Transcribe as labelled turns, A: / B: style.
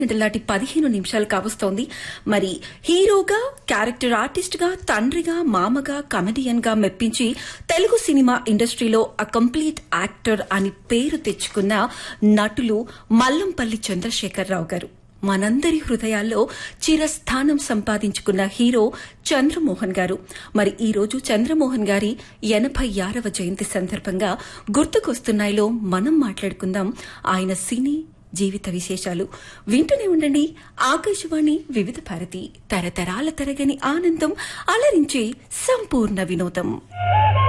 A: లాంటి పదిహేను నిమిషాలు కావస్తోంది మరి హీరోగా క్యారెక్టర్ ఆర్టిస్ట్ గా తండ్రిగా మామగా కమెడియన్ గా మెప్పించి తెలుగు సినిమా ఇండస్ట్రీలో అ కంప్లీట్ యాక్టర్ అని పేరు తెచ్చుకున్న నటులు మల్లంపల్లి చంద్రశేఖరరావు గారు మనందరి హృదయాల్లో చిరస్థానం సంపాదించుకున్న హీరో చంద్రమోహన్ గారు మరి ఈ రోజు చంద్రమోహన్ గారి ఎనభై ఆరవ జయంతి సందర్భంగా గుర్తుకొస్తున్నాయిలో మనం మాట్లాడుకుందాం ఆయన సినీ జీవిత విశేషాలు వింటూనే ఉండండి ఆకాశవాణి వివిధ భారతి తరతరాల తరగని ఆనందం అలరించే సంపూర్ణ వినోదం